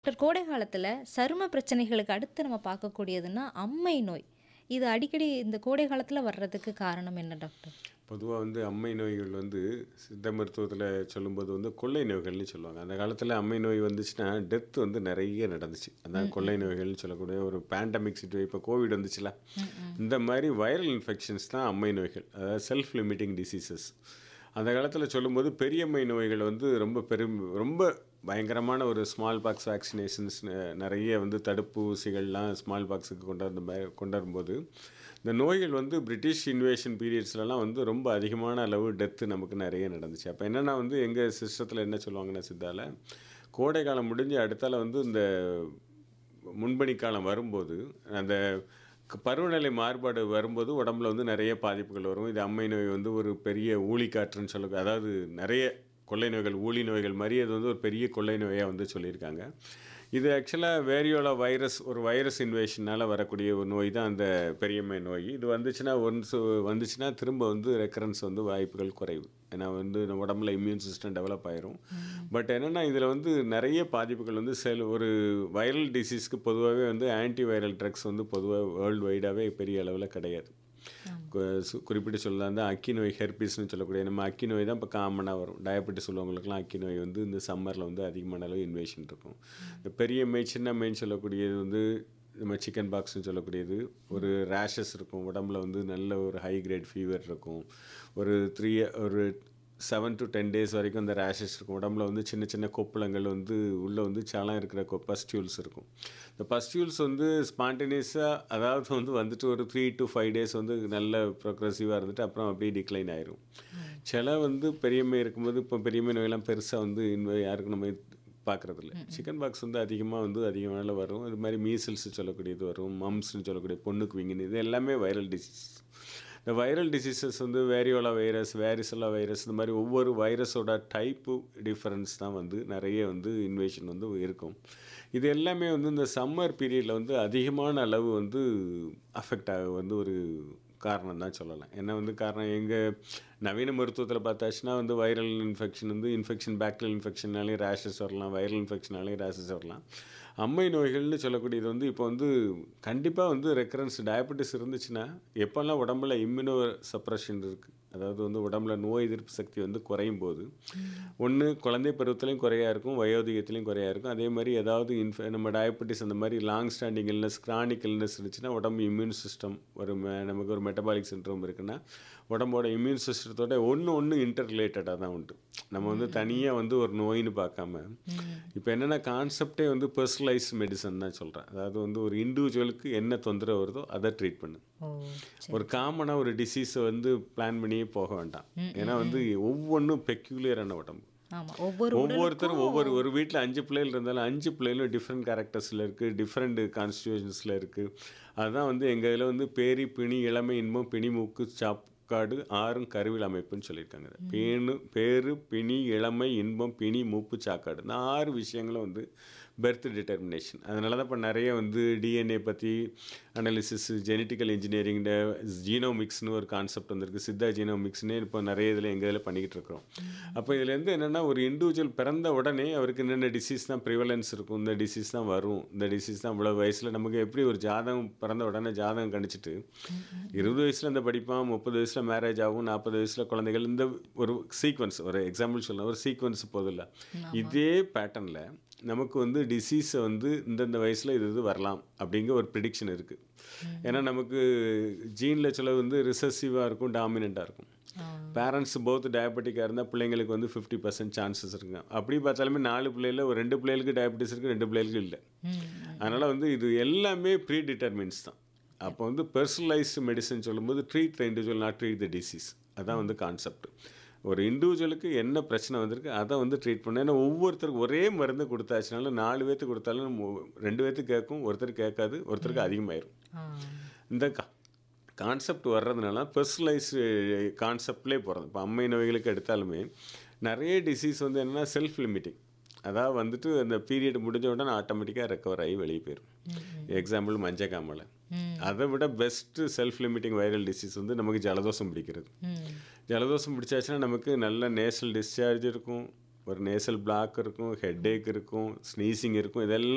Doctor கோடை காலத்துல சரும பிரச்சனைகளுக்கு அடுத்து நம்ம பார்க்கக்கூடியதுன்னா அம்மை நோய். இது அடிக்கடி இந்த கோடை காலத்துல வர்றதுக்கு காரணம் என்ன டாக்டர்? பொதுவா வந்து அம்மை நோய்கள் வந்து சித்த மருத்துவத்துல சொல்லும்போது வந்து கொள்ளை நோய்கள்னு சொல்லுவாங்க. அந்த காலத்துல அம்மை நோய் வந்துச்சுன்னா, டெத் வந்து நெறைய நடந்துச்சு. அதான் ம், கொள்ளை ம். நோய்கள்னு சொல்லக்கூடிய ஒரு பேண்டமிக் சிட்வே இப்போ கோவிட் வந்துச்சுல்ல, ம், ம். இந்த மாரி வைரல் இன்ஃபெக்ஷன்ஸ் தான் அம்மை நோய்கள். அதாவது செல்ஃப் லிமிட்டிங் டிசீசஸ். அந்த காலத்துல சொல்லும்போது பெரியம்மை நோய்கள் வந்து ரொம்ப பெரும் ரொம்ப பயங்கரமான ஒரு ஸ்மால் பாக்ஸ் வேக்சினேஷன்ஸ் நெறைய வந்து தடுப்பூசிகள்லாம் ஸ்மால் பாக்ஸுக்கு கொண்டு வந்த மாரி கொண்டு வரும்போது, இந்த நோய்கள் வந்து பிரிட்டிஷ் இன்வேஷன் பீரியட்ஸ்லலாம் வந்து ரொம்ப அதிகமான அளவு டெத்து நமக்கு நெறைய நடந்துச்சு. அப்ப என்னன்னா வந்து எங்க சிஸ்டத்துல என்ன சொல்லுவாங்கன்னா சித்தால, கோடை காலம் முடிஞ்சு அடுத்தால வந்து இந்த முன்பனி காலம் வரும்போது, அந்த க பருவநிலை மாறுபாடு வரும்போது உடம்புல வந்து நெறைய பாதிப்புகள் வரும். இது அம்மை நோய் வந்து ஒரு பெரிய ஊழிக்காற்றுன்னு சொல்ல அதாவது நெறைய கொள்ளை நோய்கள், ஊழி நோய்கள் மாரி அது வந்து ஒரு பெரிய கொள்ளை நோயா வந்து சொல்லியிருக்காங்க. இது ஆக்சுவலா வேரியோலா வைரஸ் ஒரு வைரஸ் இன்வேஷனால வரக்கூடிய ஒரு நோய் தான் அந்த பெரியம்மை நோய். இது வந்துச்சுன்னா ஒன்ஸ் வந்துச்சுன்னா திரும்ப வந்து ரெக்கரன்ஸ் வந்து வாய்ப்புகள் குறைவு. ஏன்னா வந்து நம்ம உடம்புல இம்யூன் சிஸ்டம் டெவலப் ஆயிரும். ம். பட் என்னன்னா இதுல வந்து நெறைய பாதிப்புகள் வந்து செல் ஒரு வைரல் டிசீஸ்க்கு பொதுவாவே வந்து ஆன்டி வைரல் ட்ரக்ஸ் வந்து பொதுவா வேர்ல்டு வைடாவே பெரிய அளவுல கிடையாது. ஆமா. கு சு குறிப்பிட்டு சொல்லலாம் வந்து அக்கி நோய் ஹெர்பிஸ்ன்னு சொல்லக்கூடிய நம்ம அக்கி நோய் தான் இப்போ காமனா வரும். டயபெட்டிஸ் உள்ளவங்களுக்குலாம் அக்கி நோய் வந்து இந்த சம்மர்ல வந்து அதிகமான அளவு இன்வேஷன் இருக்கும். இந்த பெரியம்மை, சின்னம்மைன்னு சொல்லக்கூடியது வந்து நம்ம சிக்கன் பாக்ஸ்ன்னு சொல்லக்கூடியது. ஒரு ரேஷஸ் இருக்கும். உடம்புல வந்து நல்ல ஒரு ஹை கிரேட் ஃபீவர் இருக்கும். ஒரு 3 ஒரு 7 டூ 10 டேஸ் வரைக்கும் அந்த ரேஷஸ் இருக்கும். உடம்புல வந்து சின்ன சின்ன கொப்புளங்கள் வந்து உள்ள வந்து சலம் இருக்கிற கொ பஸ்டியூல்ஸ் இருக்கும். இந்த பஸ்டியூல்ஸ் வந்து ஸ்பான்டேனியஸா அதாவது வந்து வந்துட்டு ஒரு 3 டூ 5 டேஸ் வந்து நல்ல ப்ரோக்ரசிவா இருந்துட்டு அப்புறம் அப்படியே டிக்ளைன் ஆயிரும். ம். சில வந்து பெரியம்மை இருக்கும்போது இப்போ பெரியம்மை நோயெல்லாம் பெருசா வந்து இன்வ யாருக்கும் நம்ம பார்க்குறதில்ல. ம், ம். சிக்கன் பாக்ஸ் வந்து அதிகமா வந்து அதிகமான வரும். இது மாரி மீசில்ஸ் சொல்லக்கூடியது வரும். மம்ப்ஸ்ன்னு சொல்லக்கூடிய பொண்ணுக்கு வீங்கினு இது எல்லாமே வைரல் டிசீஸ். இந்த வைரல் டிசீசஸ் வந்து வேரியோலா வைரஸ், வேரிசெல்லா வைரஸ் இந்த மாரி ஒவ்வொரு வைரஸோட டைப்பு டிஃபரன்ஸ் தான் வந்து நெறைய வந்து இன்வேஷன் வந்து இருக்கும். இது எல்லாமே வந்து இந்த சம்மர் பீரியட்ல வந்து அதிகமான அளவு வந்து அஃபெக்ட் ஆக வந்து ஒரு காரணம் தான் சொல்லலாம். ஏன்னா வந்து காரணம் எங்க நவீன மருத்துவத்துல பார்த்தாச்சுன்னா வந்து வைரல் இன்ஃபெக்ஷன் வந்து இன்ஃபெக்ஷன் பாக்டீரியல் இன்ஃபெக்ஷனாலேயும் ரேஷஸ் வரலாம். வைரல் இன்ஃபெக்ஷனாலேயும் ரேஷஸ் வரலாம். அம்மை நோய்கள்னு சொல்லக்கூடியது வந்து இப்போ வந்து கண்டிப்பா வந்து ரெக்கரன்ஸ் டயபெட்டிஸ் இருந்துச்சுன்னா, எப்போலாம் உடம்புல இம்யூனோ சப்ரஷன் இருக்கு. அதாவது வந்து உடம்புல நோய் எதிர்ப்பு சக்தி வந்து குறையும்போது, ம். ஒண்ணு குழந்தை பருவத்திலயும் குறையா இருக்கும். வயோதிகத்திலயும் குறையா இருக்கும். அதே மாரி ஏதாவது இன்ஃப நம்ம டயபெட்டிஸ் அந்த மாரி long standing illness, chronic illness இருந்துச்சுன்னா, உடம்பு இம்யூன் சிஸ்டம் ஒரு மெ நமக்கு ஒரு மெட்டபாலிக் சிண்ட்ரோம் இருக்குன்னா, உடம்போட இம்யூன் சிஸ்டத்தோட ஒண்ணு ஒண்ணு இன்டர் ரிலேட்டடா தான் உண்டு. நம்ம வந்து ம். தனியா வந்து ஒரு நோய்ன்னு பார்க்காம, ம். இப்போ என்னன்னா கான்செப்ட்டே வந்து பெர்சனலைஸ்ட் மெடிசின் தான் சொல்றேன். அதாவது வந்து ஒரு இண்டிவிஜுவலுக்கு என்ன தொந்தரவு வருதோ அத ட்ரீட் பண்ணு. ஓ! சரி. ஒரு காமனா ஒரு டிசீஸ வந்து பிளான் பண்ணியே போக வேண்டாம். ம், ஏன்னா ம், வந்து ம். ஒவ்வொன்னும் பெக்யூலியரான உடம்பு. ஆமா. ஒவ்வொரு ஒவ்வொருத்தரும் ஒவ்வொரு உடலுக்கும் ஒரு வீட்ல 5 பிள்ளைகள் இருந்தாலும் 5 பிள்ளைகளும் டிஃபரெண்ட் கேரக்டர்ஸ்ல இருக்கு. டிஃபரெண்ட் கான்ஸ்டிட்யூஷன்ஸ்ல இருக்கு. அதுதான் வந்து எங்க இதுல வந்து பேரி, பிணி, இளமை, இன்பம், பிணி, மூக்கு, சாக்காடு, ஆறும் கருவில் அமைப்புன்னு சொல்லியிருக்காங்க. இத. ம். பேணு பேரு, பிணி, இளமை, இன்பம், பிணி, மூப்பு, சாக்காடு. இந்த 6 விஷயங்களும் வந்து பெர்த் டிட்டர்மினேஷன். அதனால தான் இப்ப நெறைய வந்து டிஎன்ஏ பத்தி அனாலிசிஸ், ஜெனடிக்கல் இன்ஜினியரிங், ட ஜீனோமிக்ஸ்ன்னு ஒரு கான்செப்ட் வந்திருக்கு. சித்தா ஜீனோமிக்ஸ்ன்னே இப்போ நெறைய இதில எங்க இதில பண்ணிக்கிட்டு இருக்கிறோம். ம். அப்ப இதுலேருந்து என்னன்னா ஒரு இண்டிவிஜுவல் பிறந்த உடனே அவருக்கு என்னென்ன டிசீஸ் தான் ப்ரிவலன்ஸ் இருக்கும். இந்த டிசீஸ் தான் வரும். இந்த டிசீஸ் தான் இவ்வளோ வயசுல நமக்கு எப்படி ஒரு ஜாதகம் பிறந்த உடனே ஜாதகம் கணிச்சுட்டு, ம், ம், ம். 20 வயசுல இந்த படிப்பான், 30 வயசுல மேரேஜ் ஆகும், 40 வயசுல குழந்தைகள் இந்த ஒரு சீக்வென்ஸ் ஒரு எக்ஸாம்பிள் சொல்லலாம். ஒரு சீக்வென்ஸ் போதுல்ல. ஆமா. இதே பேட்டர்ன்ல நமக்கு வந்து டிசீஸ வந்து இந்தந்த வயசுல இது இது வரலாம் அப்படிங்கிற ஒரு ப்ரிடிக்ஷன் இருக்கு. ஏன்னா ம். நமக்கு ஜீன்ல சிலது வந்து ரிசெசிவா இருக்கும், டாமினன்ட்டா இருக்கும். ஆ. பேரண்ட்ஸ் போத் டயபெட்டிக்கா இருந்தா பிள்ளைங்களுக்கு வந்து 50% சான்சஸ் இருக்குங்க. அப்படி பார்த்தாலுமே 4 பிள்ளைகள்ல ஒரு 2 பிள்ளைகளுக்கு டயபெட்டிஸ் இருக்கு, 2 பிள்ளைகளுக்கு இல்ல. ம், ம், அதனால ம். வந்து இது எல்லாமே ப்ரீ டிட்டர்மின்ஸ் தான். அப்போ வந்து பெர்சனலைஸ்டு மெடிசின் சொல்லும்போது treat the individual not treat the disease. அதான் ம். வந்து கான்செப்ட். ஒரு இண்டிவிஜுவலுக்கு என்ன பிரச்சனை வந்திருக்கு அத வந்து ட்ரீட் பண்ணணும். ஏன்னா ஒவ்வொருத்தருக்கும் ஒரே மருந்து குடுத்தாச்சுனாலும் 4 பேத்துக்கு குடுத்தாலும் மு 2 பேத்துக்கு கேட்கும். ஒருத்தருக்கு கேட்காது. ஒருத்தருக்கு ம். அதிகமாயிரும். ஆ. இந்த கா கான்செப்ட் வர்றதுனால பெர்சனலைஸ்டு கான்செப்ட்லயே போறது. இப்போ அம்மை நோய்களுக்கு எடுத்தாலுமே நெறைய டிசீஸ் வந்து என்னன்னா செல்ஃப் லிமிட்டிங். அதாவது வந்துட்டு அந்த பீரியட் முடிஞ்ச உடனே ஆட்டோமேட்டிக்கா ரெக்கவர் ஆகி வெளிய போயிரும். ம், ம், ம். எக்ஸாம்பிள் மஞ்சக்காமாலை. ம். அத விட best self limiting viral disease வந்து நமக்கு ஜலதோஷம் பிடிக்கிறது. ம். ஜலதோஷம் பிடிச்சாச்சுன்னா நமக்கு நல்ல நேசல் டிஸ்சார்ஜ் இருக்கும். ஒரு நேசல் பிளாக் இருக்கும். ஹெட்டேக் இருக்கும். ஸ்னீசிங் இருக்கும். இதெல்லாம்